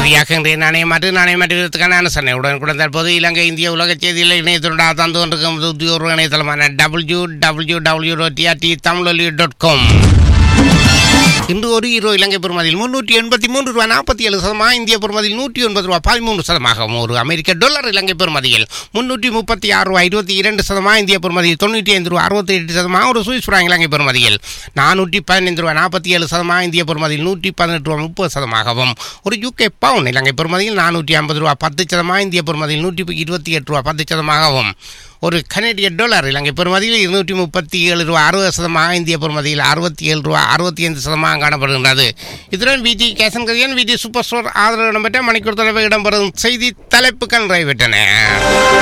இறுதியாக இன்றைய நாணயம் மாற்று நாணயம் மாற்றுவதற்கான அனுசரணை உடனுக்குடன் தற்போது இலங்கை இந்திய உலக செய்தியில் இணையத்துடன் தந்து கொண்டிருக்கும் உத்தியோக இணையதளமான W W W dot TRT Tamiloli dot com இன்று ஒரு ஈரோ இலங்கை பெறுமதியில் முன்னூற்றி எண்பத்தி மூன்று ரூபாய் நாற்பத்தி ஏழு சதமாக இந்திய பெறுமதியில் நூற்றி ஒன்பது ரூபாய் பதிமூன்று சதமாகவும் ஒரு அமெரிக்க டாலர் இலங்கை பெறுமதியில் முன்னூற்றி முப்பத்தி ஆறு ரூபாய் இருபத்தி இரண்டு சதமாக இந்திய பெறுமதியில் தொண்ணூற்றி ஐந்து ரூபாய் அறுபத்தி எட்டு சதமாக ஒரு சுவிஸ் ஃப்ராங்க் இலங்கை பெறுமதியில் நானூற்றி பதினைந்து ரூபாய் நாற்பத்தி ஏழு சதமாக இந்திய பெறுமதியில் நூற்றி பதினெட்டு ரூபாய் முப்பது சதமாகவும் ஒரு யூகே பவுன் இலங்கை பெறுமதியில் நானூற்றி ஐம்பது ரூபாய் பத்து சதமாக இந்திய பெறுமதியில் நூற்றி இருபத்தி எட்டு ரூபாய் பத்து சதமாகவும் ஒரு கனடிய டாலர் இலங்கை பெறுமதியில் இருநூற்றி முப்பத்தி ஏழு ரூபா அறுபது சதமாக இந்திய பெறுமதியில் அறுபத்தி ஏழு ரூபா அறுபத்தி ஐந்து சதமாக காணப்படுகின்றது இதுடன் விஜி கேசன் கரியன் விஜி சூப்பர் ஸ்டோர் ஆதரவு இடம்பெற்ற மணிக்கூர் தலைவர் இடம்பெறும் செய்தி தலைப்புகள் நிறைவேற்றன